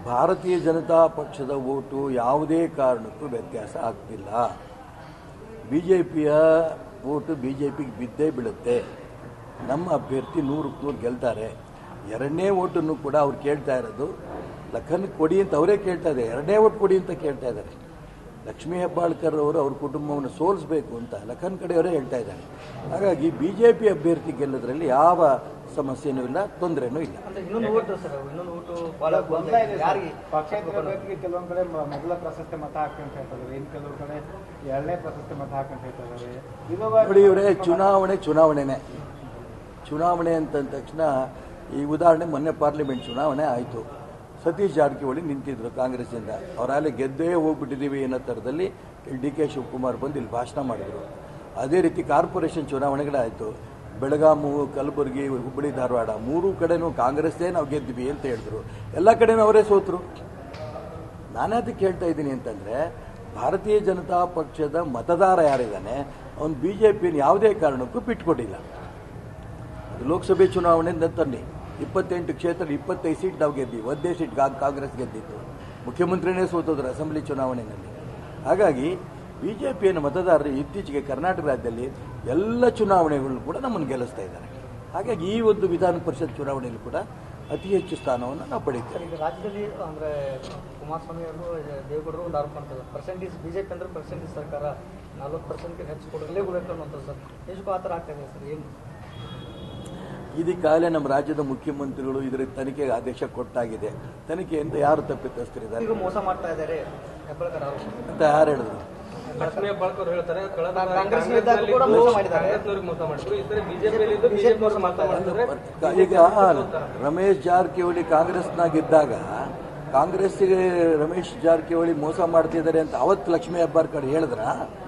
ಭಾರತೀಯ ಜನತಾ ಪಕ್ಷದ ಓಟು ಯಾವುದೇ ಕಾರಣಕ್ಕೂ ವ್ಯತ್ಯಾಸ ಆಗ್ತಿಲ್ಲ ಬಿಜೆಪಿಯ ಓಟು ಬಿಜೆಪಿಗೆ ಬಿದ್ದೇ ಬೀಳುತ್ತೆ ನಮ್ಮ ಅಭ್ಯರ್ಥಿ ನೂರಕ್ಕೆ ನೂರು ಗೆಲ್ತಾರೆ ಎರಡನೇ ಓಟನ್ನು ಕೂಡ ಅವ್ರು ಕೇಳ್ತಾ ಇರೋದು ಲಖನ್ ಕೊಡಿ ಅಂತ ಅವರೇ ಕೇಳ್ತಾ ಇದ್ದಾರೆ ಎರಡನೇ ಓಟ್ ಕೊಡಿ ಅಂತ ಕೇಳ್ತಾ ಇದ್ದಾರೆ ಲಕ್ಷ್ಮೀ ಹೆಬ್ಬಾಳ್ಕರ್ ಅವರು ಅವ್ರ ಕುಟುಂಬವನ್ನು ಸೋಲಿಸಬೇಕು ಅಂತ ಲಖನ್ ಕಡೆಯವರೇ ಹೇಳ್ತಾ ಇದ್ದಾರೆ ಹಾಗಾಗಿ ಬಿಜೆಪಿ ಅಭ್ಯರ್ಥಿ ಗೆಲ್ಲೋದ್ರಲ್ಲಿ ಯಾವ ಸಮಸ್ಯೆನೂ ಇಲ್ಲ ತೊಂದರೆನೂ ಇಲ್ಲ ಅಂದ್ರೆ ಇನ್ನೊಂದು ಓಟು ಸರ್ ಇನ್ನೊಂದು ಓಟು ಬಹಳ ಗೊಂದಲ ಇದೆ ಸರ್. ಯಾರಿಗೆ ಪಕ್ಷೇತರ ಅಭ್ಯರ್ಥಿಗೆ ಕೆಲವೊಂದ್ ಕಡೆ ಮ- ಮೊದಲ ಪ್ರಶಸ್ತಿ ಮತ ಹಾಕಂತ ಹೇಳ್ತಾರೆ ಇನ್ನು ಕೆಲವು ಕಡೆ ಎರಡನೇ ಪ್ರಶಸ್ತಿ ಮತ ಹಾಕಂತ ಹೇಳ್ತಾರೆ ಇವಾಗ ನೋಡಿ ಇವರೇ ಚುನಾವಣೆ ಚುನಾವಣೆನೇ ಚುನಾವಣೆ ಅಂತ ಅಂದ ತಕ್ಷಣ ಈ ಉದಾಹರಣೆ ಮೊನ್ನೆ ಪಾರ್ಲಿಮೆಂಟ್ ಚುನಾವಣೆ ಆಯಿತು ಸತೀಶ್ ಜಾರಕಿಹೊಳಿ ನಿಂತಿದ್ರು ಕಾಂಗ್ರೆಸ್ಸಿಂದ ಅವರಲ್ಲಿ ಗೆದ್ದೇ ಹೋಗ್ಬಿಟ್ಟಿದ್ದೀವಿ ಅನ್ನೋ ಥರದಲ್ಲಿ ಇಲ್ಲಿ ಡಿ ಕೆ ಶಿವಕುಮಾರ್ ಬಂದು ಇಲ್ಲಿ ಭಾಷಣ ಮಾಡಿದರು ಅದೇ ರೀತಿ ಕಾರ್ಪೊರೇಷನ್ ಚುನಾವಣೆಗಳಾಯಿತು ಬೆಳಗಾಮು ಕಲಬುರಗಿ ಹುಬ್ಬಳ್ಳಿ ಧಾರವಾಡ ಮೂರೂ ಕಡೆನೂ ಕಾಂಗ್ರೆಸ್ಸೇ ನಾವು ಗೆದ್ದಿವಿ ಅಂತ ಹೇಳಿದ್ರು ಎಲ್ಲ ಕಡೆನೂ ಅವರೇ ಸೋತರು ನಾನು ಅದಕ್ಕೆ ಹೇಳ್ತಾ ಇದ್ದೀನಿ ಅಂತಂದ್ರೆ ಭಾರತೀಯ ಜನತಾ ಪಕ್ಷದ ಮತದಾರ ಯಾರಿದ್ದಾನೆ ಅವನು ಬಿ ಜೆ ಪಿನ ಯಾವುದೇ ಕಾರಣಕ್ಕೂ ಬಿಟ್ಕೊಟ್ಟಿಲ್ಲ ಅದು ಲೋಕಸಭೆ ಚುನಾವಣೆ ತನ್ನಿ ಇಪ್ಪತ್ತೆಂಟು ಕ್ಷೇತ್ರ ಇಪ್ಪತ್ತೈದು ಸೀಟ್ ನಾವು ಗೆದ್ದಿವಿ ಒಂದೇ ಸೀಟ್ ಕಾ- ಕಾಂಗ್ರೆಸ್ ಗೆದ್ದಿತ್ತು ಮುಖ್ಯಮಂತ್ರಿನೇ ಸೋತೋದ್ರು ಅಸೆಂಬ್ಲಿ ಚುನಾವಣೆಯಲ್ಲಿ ಹಾಗಾಗಿ ಬಿ ಜೆ ಪಿಯ ಮತದಾರರು ಇತ್ತೀಚೆಗೆ ಕರ್ನಾಟಕ ರಾಜ್ಯದಲ್ಲಿ ಎಲ್ಲ ಚುನಾವಣೆಗಳನ್ನು ಕೂಡ ನಮ್ಮನ್ನು ಗೆಲ್ಲಿಸ್ತಾ ಇದ್ದಾರೆ ಹಾಗಾಗಿ ಈ ಒಂದು ವಿಧಾನ ಪರಿಷತ್ ಚುನಾವಣೆಯಲ್ಲಿ ಕೂಡ ಅತಿ ಹೆಚ್ಚು ಸ್ಥಾನವನ್ನು ನಾವು ಪಡೀತೇವೆ ಈಗ ರಾಜ್ಯದಲ್ಲಿ ಅಂದ್ರೆ ಕುಮಾರಸ್ವಾಮಿ ಅವರು ದೇವೇಗೌಡರು ಒಂದು ಆರೋಪ ಮಾಡ್ತಾರೆ ಪರ್ಸೆಂಟೇಜ್ ಬಿಜೆಪಿ ಅಂದ್ರೆ ಪರ್ಸೆಂಟೇಜ್ ಸರ್ಕಾರ ನಲ್ವತ್ತು ಪರ್ಸೆಂಟ್ಗೆ ಹೆಚ್ಚು ಕೊಡಲೇಬೇಕು ಅನ್ನೋದು ಸರ್ ನಿಜಕ್ಕೂ ಆ ಥರ ಆಗ್ತಾ ಇದೆ ಸರ್ ಏನು ಇದಕ್ಕಾಗಲೇ ನಮ್ಮ ರಾಜ್ಯದ ಮುಖ್ಯಮಂತ್ರಿಗಳು ಇದರ ತನಿಖೆಗೆ ಆದೇಶ ಕೊಟ್ಟಾಗಿದೆ ತನಿಖೆಯಿಂದ ಯಾರು ತಪ್ಪಿತಸ್ಥರಿದ್ದಾರೆ ಈಗ ಮೋಸ ಮಾಡ್ತಾ ಇದ್ದಾರೆ ಹೆಬ್ಬಾಳ್ಕರ್ ಆರೋಪ ಅಂತ ಯಾರು ಹೇಳಿದ್ರು ಲಕ್ಷ್ಮೀ ಹೆಬ್ಬಾಳ್ಕರ್ ಹೇಳ್ತಾರೆ ಕಳೆದ ಬಾರಿ ಕಾಂಗ್ರೆಸ್ ಇದ್ದಾಗ ಕೂಡ ಮೋಸ ಮಾಡಿದ್ದಾರೆ. ಕಾಂಗ್ರೆಸ್ನವ್ರಿಗೆ ಮೋಸ ಮಾಡಿದ್ರು ಈ ಸರಿ ಬಿಜೆಪಿಯಲ್ಲಿ ಇದ್ದು ಬಿಜೆಪಿ ಮೋಸ ಮಾಡ್ತಾ ಮಾಡ್ತಾರೆ ಈಗ ರಮೇಶ್ ಜಾರಕಿಹೊಳಿ ಕಾಂಗ್ರೆಸ್ನಾಗಿದ್ದಾಗ ಕಾಂಗ್ರೆಸ್ಸಿಗೆ ರಮೇಶ್ ಜಾರಕಿಹೊಳಿ ಮೋಸ ಮಾಡ್ತಿದ್ದಾರೆ ಅಂತ ಅವತ್ತು ಲಕ್ಷ್ಮೀ ಹೆಬ್ಬಾಳ್ಕರ್ ಹೇಳಿದ್ರ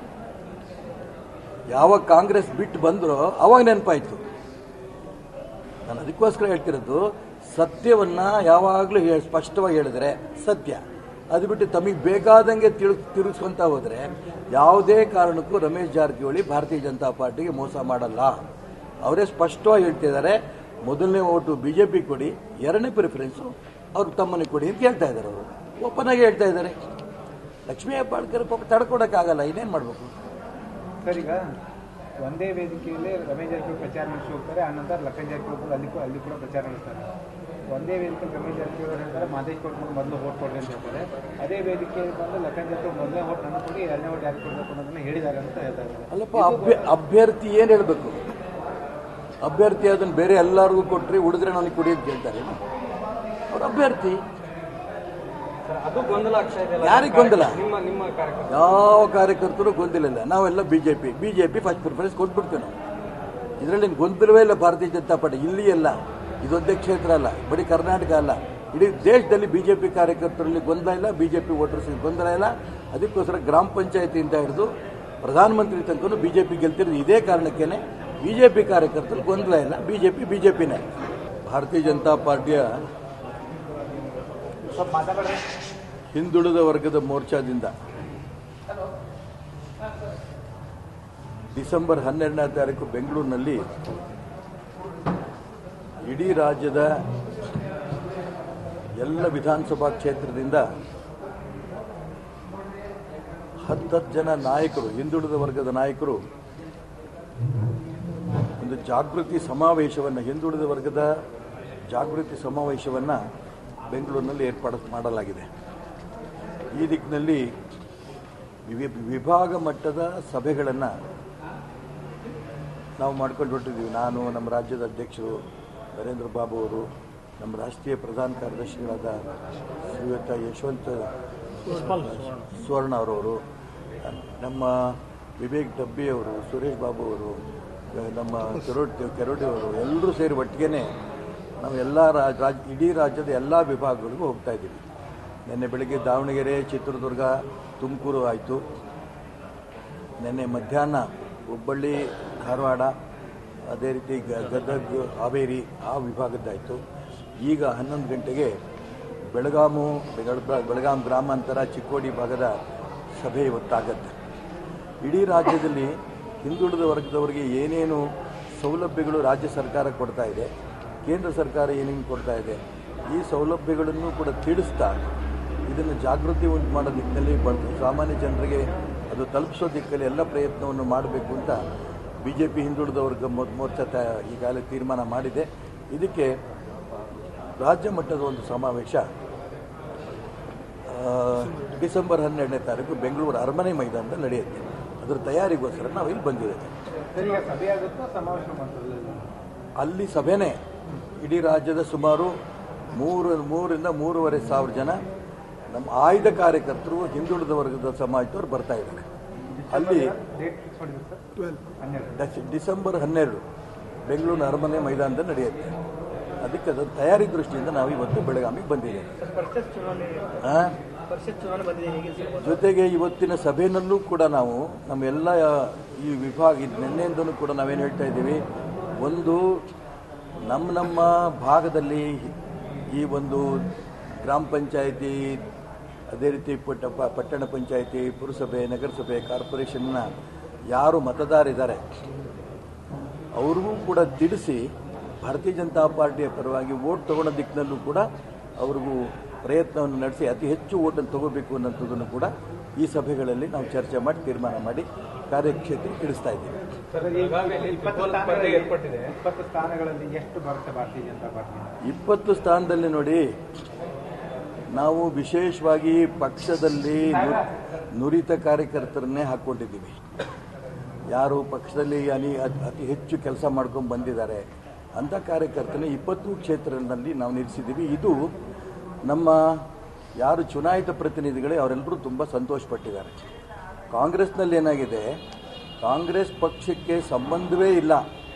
ಯಾವಾಗ ಕಾಂಗ್ರೆಸ್ ಬಿಟ್ಟು ಬಂದ್ರೋ ಅವಾಗ ನೆನಪಾಯ್ತು ನಾನು ಅದಕ್ಕೋಸ್ಕರ ಹೇಳ್ತಿರೋದು ಸತ್ಯವನ್ನ ಯಾವಾಗಲೂ ಹೇಳ್- ಸ್ಪಷ್ಟವಾಗಿ ಹೇಳಿದ್ರೆ ಸತ್ಯ ಅದು ಬಿಟ್ಟು ತಮಗೆ ಬೇಕಾದಂಗೆ ತಿಳು ತಿರುಗಿಸ್ಕೊಂತ ಹೋದ್ರೆ ಯಾವುದೇ ಕಾರಣಕ್ಕೂ ರಮೇಶ್ ಜಾರಕಿಹೊಳಿ ಭಾರತೀಯ ಜನತಾ ಪಾರ್ಟಿಗೆ ಮೋಸ ಮಾಡಲ್ಲ ಅವರೇ ಸ್ಪಷ್ಟವಾಗಿ ಹೇಳ್ತಿದ್ದಾರೆ ಮೊದಲನೇ ಓಟು ಬಿಜೆಪಿ ಕೊಡಿ ಎರಡನೇ ಪ್ರಿಫರೆನ್ಸು ಅವ್ರು ತಮ್ಮನೆ ಕೊಡಿ ಅಂತ ಹೇಳ್ತಾ ಇದ್ದಾರೆ ಅವರು ಓಪನ್ ಆಗಿ ಹೇಳ್ತಾ ಇದ್ದಾರೆ ಲಕ್ಷ್ಮೀ ಹೆಬ್ಬಾಳ್ಕರ್ ಪಾಪ ತಡ್ಕೊಡಕ್ಕಾಗಲ್ಲ ಇನ್ನೇನು ಮಾಡಬೇಕು ಸರ್ ಈಗ ಒಂದೇ ವೇದಿಕೆಯಲ್ಲಿ ರಮೇಶ್ ಜಾರಕಿಹೊಳಿ ಪ್ರಚಾರ ನಡೆಸಿ ಹೋಗ್ತಾರೆ ಆನಂತರ ಲಖನ್ ಜಾರಕಿಹೊಳಿ ಕೂಡ ಅಲ್ಲಿ ಕೂಡ ಅಲ್ಲಿ ಕೂಡ ಪ್ರಚಾರ ನಡೆಸ್ತಾರೆ ಒಂದೇ ವೇದಿಕೆಯಲ್ಲಿ ರಮೇಶ್ ಜಾರಕಿಹೊಳಿ ಹೇಳ್ತಾರೆ ಮಾದೇಶ್ ಕೊಡ್ಕೊಂಡು ಮೊದಲು ಓಟ್ ಕೊಡ್ರಿ ಅಂತ ಹೇಳ್ತಾರೆ ಅದೇ ವೇದಿಕೆಯಲ್ಲಿ ಬಂದು ಲಖನ್ ಜಾರಕಿಹೊಳಿ ಮೊದಲನೇ ಓಟ್ ನನ್ನ ಕೊಡಿ ಎರಡನೇ ಓಟ್ ಯಾರು ಕೊಡಬೇಕು ಅನ್ನೋದನ್ನ ಹೇಳಿದ್ದಾರೆ ಅಂತ ಹೇಳ್ತಾ ಇದ್ದಾರೆ ಅಲ್ಲಪ್ಪ ಅಭ್ಯ ಅಭ್ಯರ್ಥಿ ಏನು ಹೇಳಬೇಕು ಅಭ್ಯರ್ಥಿ ಅದನ್ನು ಬೇರೆ ಎಲ್ಲರಿಗೂ ಕೊಟ್ರಿ ಉಳಿದ್ರೆ ನನಗೆ ಕುಡಿ ಅಂತ ಕೇಳ್ತಾರೆ ಅವ್ರ ಅಭ್ಯರ್ಥಿ ಸರ್, ಅದು ಗೊಂದಲ ಆಗ್ತಾ ಇದೆ ಯಾರಿಗೆ ಗೊಂದಲ? ನಿಮ್ಮ ನಿಮ್ಮ ಕಾರ್ಯಕ್ರಮ ಯಾವ ಕಾರ್ಯಕರ್ತರು ಗೊಂದಲ ಇಲ್ಲ ನಾವೆಲ್ಲ ಬಿಜೆಪಿ ಬಿಜೆಪಿ ಫಸ್ಟ್ ಪ್ರಿಫರೆನ್ಸ್ ಕೊಟ್ಬಿಡ್ತೇವೆ ನಾವು ಇದರಲ್ಲಿ ಗೊಂದಲವೇ ಇಲ್ಲ ಭಾರತೀಯ ಜನತಾ ಪಾರ್ಟಿ ಇಲ್ಲಿ ಅಲ್ಲ ಇದೊಂದೇ ಕ್ಷೇತ್ರ ಅಲ್ಲ ಬರೀ ಕರ್ನಾಟಕ ಅಲ್ಲ ಇಡೀ ದೇಶದಲ್ಲಿ ಬಿಜೆಪಿ ಕಾರ್ಯಕರ್ತರಲ್ಲಿ ಗೊಂದಲ ಇಲ್ಲ ಬಿಜೆಪಿ ವೋಟರ್ಸ್ ಗೊಂದಲ ಇಲ್ಲ ಅದಕ್ಕೋಸ್ಕರ ಗ್ರಾಮ ಪಂಚಾಯತಿಯಿಂದ ಹಿಡಿದು ಪ್ರಧಾನಮಂತ್ರಿ ತನಕ ಬಿಜೆಪಿ ಗೆಲ್ತಿರೋದು ಇದೇ ಕಾರಣಕ್ಕೇನೆ ಬಿಜೆಪಿ ಕಾರ್ಯಕರ್ತರು ಗೊಂದಲ ಇಲ್ಲ ಬಿಜೆಪಿ ಬಿಜೆಪಿನೇ ಭಾರತೀಯ ಜನತಾ ಪಾರ್ಟಿಯ ಸ್ವಲ್ಪ ಮಾತಾಡ್ರಿ ಹಿಂದುಳಿದ ವರ್ಗದ ಮೋರ್ಚಾದಿಂದ ಡಿಸೆಂಬರ್ ಹನ್ನೆರಡನೇ ತಾರೀಕು ಬೆಂಗಳೂರಿನಲ್ಲಿ ಇಡೀ ರಾಜ್ಯದ ಎಲ್ಲ ವಿಧಾನಸಭಾ ಕ್ಷೇತ್ರದಿಂದ ಹತ್ತತ್ತು ಜನ ನಾಯಕರು ಹಿಂದುಳಿದ ವರ್ಗದ ನಾಯಕರು ಒಂದು ಜಾಗೃತಿ ಸಮಾವೇಶವನ್ನು ಹಿಂದುಳಿದ ವರ್ಗದ ಜಾಗೃತಿ ಸಮಾವೇಶವನ್ನು ಬೆಂಗಳೂರಿನಲ್ಲಿ ಏರ್ಪಾಡು ಮಾಡಲಾಗಿದೆ ಈ ದಿಕ್ಕಿನಲ್ಲಿ ವಿವಿ- ವಿಭಾಗ ಮಟ್ಟದ ಸಭೆಗಳನ್ನು ನಾವು ಮಾಡ್ಕೊಂಡು ಹೊರಟಿದ್ದೀವಿ ನಾನು ನಮ್ಮ ರಾಜ್ಯದ ಅಧ್ಯಕ್ಷರು ನರೇಂದ್ರ ಬಾಬು ಅವರು ನಮ್ಮ ರಾಷ್ಟ್ರೀಯ ಪ್ರಧಾನ ಕಾರ್ಯದರ್ಶಿಗಳಾದ ಶ್ರೀಯುತ ಯಶವಂತ ಸುವರ್ಣ ಅವರವರು ನಮ್ಮ ವಿವೇಕ್ ಡಬ್ಬಿ ಅವರು ಸುರೇಶ್ ಬಾಬು ಅವರು ನಮ್ಮ ಕೆರೋಟಿ ಕೆರೋಟಿ ಅವರು ಎಲ್ಲರೂ ಸೇರಿ ಒಟ್ಟಿಗೆ ನಾವು ಎಲ್ಲ ರಾಜ ಇಡೀ ರಾಜ್ಯದ ಎಲ್ಲ ವಿಭಾಗಗಳಿಗೂ ಹೋಗ್ತಾ ಇದ್ದೀವಿ ನಿನ್ನೆ ಬೆಳಗ್ಗೆ ದಾವಣಗೆರೆ ಚಿತ್ರದುರ್ಗ ತುಮಕೂರು ಆಯಿತು ನಿನ್ನೆ ಮಧ್ಯಾಹ್ನ ಹುಬ್ಬಳ್ಳಿ ಧಾರವಾಡ ಅದೇ ರೀತಿ ಗ- ಗದಗ ಹಾವೇರಿ ಆ ವಿಭಾಗದ್ದಾಯಿತು ಈಗ ಹನ್ನೊಂದು ಗಂಟೆಗೆ ಬೆಳಗಾಮು ಬೆಳಗ- ಬೆಳಗಾಂ ಗ್ರಾಮಾಂತರ ಚಿಕ್ಕೋಡಿ ಭಾಗದ ಸಭೆ ಇವತ್ತಾಗತ್ತೆ ಇಡೀ ರಾಜ್ಯದಲ್ಲಿ ಹಿಂದುಳಿದ ವರ್ಗದವರಿಗೆ ಏನೇನು ಸೌಲಭ್ಯಗಳು ರಾಜ್ಯ ಸರ್ಕಾರ ಕೊಡ್ತಾ ಇದೆ ಕೇಂದ್ರ ಸರ್ಕಾರ ಏನೇನು ಕೊಡ್ತಾ ಇದೆ ಈ ಸೌಲಭ್ಯಗಳನ್ನು ಕೂಡ ತಿಳಿಸ್ತಾ ಇದನ್ನು ಜಾಗೃತಿ ಉಂಟು ಮಾಡೋ ದಿಕ್ಕಿನಲ್ಲಿ ಬ- ಸಾಮಾನ್ಯ ಜನರಿಗೆ ಅದು ತಲುಪಿಸೋ ದಿಕ್ಕಲ್ಲಿ ಎಲ್ಲ ಪ್ರಯತ್ನವನ್ನು ಮಾಡಬೇಕು ಅಂತ ಬಿ ಜೆ ಪಿ ಹಿಂದುಳಿದ ವರ್ಗ ಮೋ- ಮೋರ್ಚಾ ತ ಈಗಾಗಲೇ ತೀರ್ಮಾನ ಮಾಡಿದೆ ಇದಕ್ಕೆ ರಾಜ್ಯ ಮಟ್ಟದ ಒಂದು ಸಮಾವೇಶ ಆ, ಡಿಸೆಂಬರ್ ಹನ್ನೆರಡನೇ ತಾರೀಕು ಬೆಂಗಳೂರು ಅರಮನೆ ಮೈದಾನದಲ್ಲಿ ನಡೆಯುತ್ತೆ ಅದರ ತಯಾರಿಗೋಸ್ಕರ ನಾವು ಇಲ್ಲಿ ಬಂದಿದ್ದೇವೆ ಸರ್ ಈಗ ಸಭೆ ಆಗುತ್ತಾ ಸಮಾವೇಶ ಮಾಡ್ತಾರೆ ಅಲ್ಲಿ ಸಭೆನೇ ಇಡೀ ರಾಜ್ಯದ ಸುಮಾರು ಮೂರು ಮೂರರಿಂದ ಮೂರುವರೆ ಸಾವಿರ ಜನ ನಮ್ಮ ಆಯ್ದ ಕಾರ್ಯಕರ್ತರು ಹಿಂದುಳಿದ ವರ್ಗದ ಸಮಾಜದವರು ಬರ್ತಾ ಇದ್ದಾರೆ ಅಲ್ಲಿ ಡೇಟ್ ಫಿಕ್ಸ್ ಮಾಡಿದ್ರು ಸರ್ ಹನ್ನೆರಡು ಡಚ್- ಡಿಸೆಂಬರ್ ಹನ್ನೆರಡು ಬೆಂಗಳೂರಿನ ಅರಮನೆ ಮೈದಾನದಲ್ಲಿ ನಡೆಯುತ್ತೆ ಅದಕ್ಕೆ ಅದರ ತಯಾರಿ ದೃಷ್ಟಿಯಿಂದ ನಾವು ಇವತ್ತು ಬೆಳಗಾವಿಗೆ ಬಂದಿದ್ದೇವೆ ಸರ್ ಪರಿಷತ್ ಚುನಾವಣೆ ಆ? ಪರಿಷತ್ ಚುನಾವಣೆ ಬಂದಿದೆ ಹೇಗೆ ಸರ್ ಜೊತೆಗೆ ಇವತ್ತಿನ ಸಭೆಯಲ್ಲೂ ಕೂಡ ನಾವು ನಮ್ಮ ಎಲ್ಲ ಈ ವಿಭಾಗ ಇದು ನಿನ್ನೆಯಿಂದಲೂ ಕೂಡ ನಾವೇನು ಹೇಳ್ತಾ ಇದ್ದೀವಿ ಒಂದು ನಮ್ಮ ನಮ್ಮ ಭಾಗದಲ್ಲಿ ಈ ಒಂದು ಗ್ರಾಮ ಪಂಚಾಯಿತಿ ಅದೇ ರೀತಿ ಪಟ್ಟ ಪ- ಪಟ್ಟಣ ಪಂಚಾಯಿತಿ ಪುರಸಭೆ ನಗರಸಭೆ ಕಾರ್ಪೊರೇಷನ್ನ ಯಾರು ಮತದಾರಿದ್ದಾರೆ ಅವ್ರಿಗೂ ಕೂಡ ತಿಳಿಸಿ ಭಾರತೀಯ ಜನತಾ ಪಾರ್ಟಿಯ ಪರವಾಗಿ ವೋಟ್ ತಗೊಳ್ಳೋ ದಿಕ್ಕಿನಲ್ಲೂ ಕೂಡ ಅವ್ರಿಗೂ ಪ್ರಯತ್ನವನ್ನು ನಡೆಸಿ ಅತಿ ಹೆಚ್ಚು ಓಟನ್ನು ತಗೋಬೇಕು ಅನ್ನೋಂಥದ್ದನ್ನು ಕೂಡ ಈ ಸಭೆಗಳಲ್ಲಿ ನಾವು ಚರ್ಚೆ ಮಾಡಿ ತೀರ್ಮಾನ ಮಾಡಿ ಕಾರ್ಯಕ್ಷೇತ್ರಕ್ಕೆ ಇಳಿಸ್ತಾ ಇದ್ದೀವಿ ಸರ್ ಈಗ ಬೆಳಗಾವಿಯಲ್ಲಿ ಇಪ್ಪತ್ತು ತ್ರಿಕೋನ ಸ್ಪರ್ಧೆ ಸ್ಥಾನಗಳಲ್ಲಿ ಏರ್ಪಟ್ಟಿದೆ. ಇಪ್ಪತ್ತು ಸ್ಥಾನಗಳಲ್ಲಿ ಎಷ್ಟು ಬರುತ್ತೆ ಭಾರತೀಯ ಜನತಾ ಪಾರ್ಟಿ ಇಪ್ಪತ್ತು ಸ್ಥಾನದಲ್ಲಿ ನೋಡಿ ನಾವು ವಿಶೇಷವಾಗಿ ಪಕ್ಷದಲ್ಲಿ ನು- ನುರಿತ ಕಾರ್ಯಕರ್ತರನ್ನೇ ಹಾಕ್ಕೊಂಡಿದ್ದೀವಿ ಯಾರು ಪಕ್ಷದಲ್ಲಿ ಅನಿ ಅತಿ- ಅತಿ ಹೆಚ್ಚು ಕೆಲಸ ಮಾಡ್ಕೊಂಡು ಬಂದಿದ್ದಾರೆ ಅಂಥ ಕಾರ್ಯಕರ್ತನೇ ಇಪ್ಪತ್ತು ಕ್ಷೇತ್ರದಲ್ಲಿ ನಾವು ನಿಲ್ಲಿಸಿದ್ದೀವಿ ಇದು ನಮ್ಮ ಯಾರು ಚುನಾಯಿತ ಪ್ರತಿನಿಧಿಗಳೇ ಅವರೆಲ್ಲರೂ ತುಂಬ ಸಂತೋಷಪಟ್ಟಿದ್ದಾರೆ ಕಾಂಗ್ರೆಸ್ನಲ್ಲಿ ಏನಾಗಿದೆ ಕಾಂಗ್ರೆಸ್ ಪಕ್ಷಕ್ಕೆ ಸಂಬಂಧವೇ ಇಲ್ಲ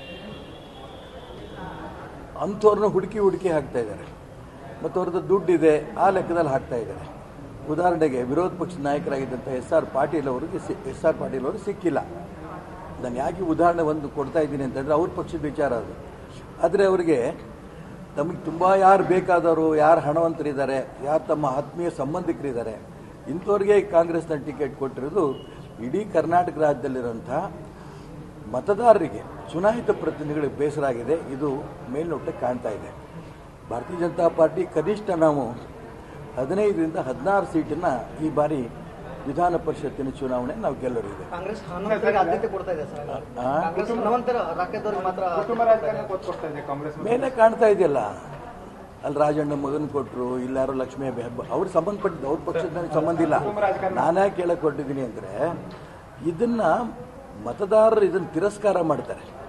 ಅಂಥವ್ರನ್ನ ಹುಡುಕಿ ಹುಡುಕಿ ಹಾಕ್ತಾ ಇದ್ದಾರೆ ಮತ್ತು ಅವ್ರದ್ದು ದುಡ್ಡಿದೆ ಆ ಲೆಕ್ಕದಲ್ಲಿ ಹಾಕ್ತಾ ಇದ್ದಾರೆ ಉದಾಹರಣೆಗೆ ವಿರೋಧ ಪಕ್ಷದ ನಾಯಕರಾಗಿದ್ದಂಥ ಎಸ್ ಆರ್ ಪಾಟೀಲ್ ಅವರಿಗೆ ಎಸ್ ಆರ್ ಪಾಟೀಲ್ ಅವರು ಸಿಕ್ಕಿಲ್ಲ ನಾನು ಯಾಕೆ ಉದಾಹರಣೆ ಒಂದು ಕೊಡ್ತಾ ಇದ್ದೀನಿ ಅಂತಂದರೆ ಅವ್ರ ಪಕ್ಷದ ವಿಚಾರ ಅದು ಆದರೆ ಅವರಿಗೆ ತಮಗೆ ತುಂಬ ಯಾರು ಬೇಕಾದವರು ಯಾರು ಹಣವಂತರಿದ್ದಾರೆ ಯಾರು ತಮ್ಮ ಆತ್ಮೀಯ ಸಂಬಂಧಿಕರಿದ್ದಾರೆ ಇಂಥವ್ರಿಗೆ ಕಾಂಗ್ರೆಸ್ನ ಟಿಕೆಟ್ ಕೊಟ್ಟಿರೋದು ಇಡೀ ಕರ್ನಾಟಕ ರಾಜ್ಯದಲ್ಲಿರುವಂಥ ಮತದಾರರಿಗೆ ಚುನಾಯಿತ ಪ್ರತಿನಿಧಿಗಳಿಗೆ ಬೇಸರ ಆಗಿದೆ ಇದು ಮೇಲ್ನೋಟಕ್ಕೆ ಕಾಣ್ತಾ ಇದೆ ಭಾರತೀಯ ಜನತಾ ಪಾರ್ಟಿ ಕನಿಷ್ಠ ನಾವು ಹದಿನೈದರಿಂದ ಹದಿನಾರು ಸೀಟನ್ನ ಈ ಬಾರಿ ವಿಧಾನ ಪರಿಷತ್ತಿನ ಚುನಾವಣೆ ನಾವು ಗೆಲ್ಲೋರಿದೆ ಕಾಂಗ್ರೆಸ್ ಹನುಮಂತರಿಗೆ ಆದ್ಯತೆ ಕೊಡ್ತಾ ಇದೆ ಸರ್ ಆ? ಕಾಂಗ್ರೆಸ್ ಹನುಮಂತರ ರಾಜ್ಯದವ್ರಿಗೆ ಮಾತ್ರ ಕುಟುಂಬ ರಾಜಕಾರಣ ಕೊಟ್ಟು ಕೊಡ್ತಾ ಇದೆ ಕಾಂಗ್ರೆಸ್ ಮೇಲೆ ಕಾಣ್ತಾ ಇದೆಯಲ್ಲ ಅಲ್ಲಿ ರಾಜಣ್ಣ ಮಗನ್ ಕೊಟ್ಟರು ಇಲ್ಲಾರು ಲಕ್ಷ್ಮೀ ಹೆಬ್ಬ ಅವ್ರು ಸಂಬಂಧಪಟ್ಟಿದ್ದು ಅವ್ರ ಪಕ್ಷದ ನನಗೆ ಸಂಬಂಧ ಇಲ್ಲ ನಾನೇ ಕೇಳಕ್ ಕೊಟ್ಟಿದ್ದೀನಿ ಅಂದ್ರೆ ಇದನ್ನ ಮತದಾರರು ಇದನ್ನ ತಿರಸ್ಕಾರ ಮಾಡ್ತಾರೆ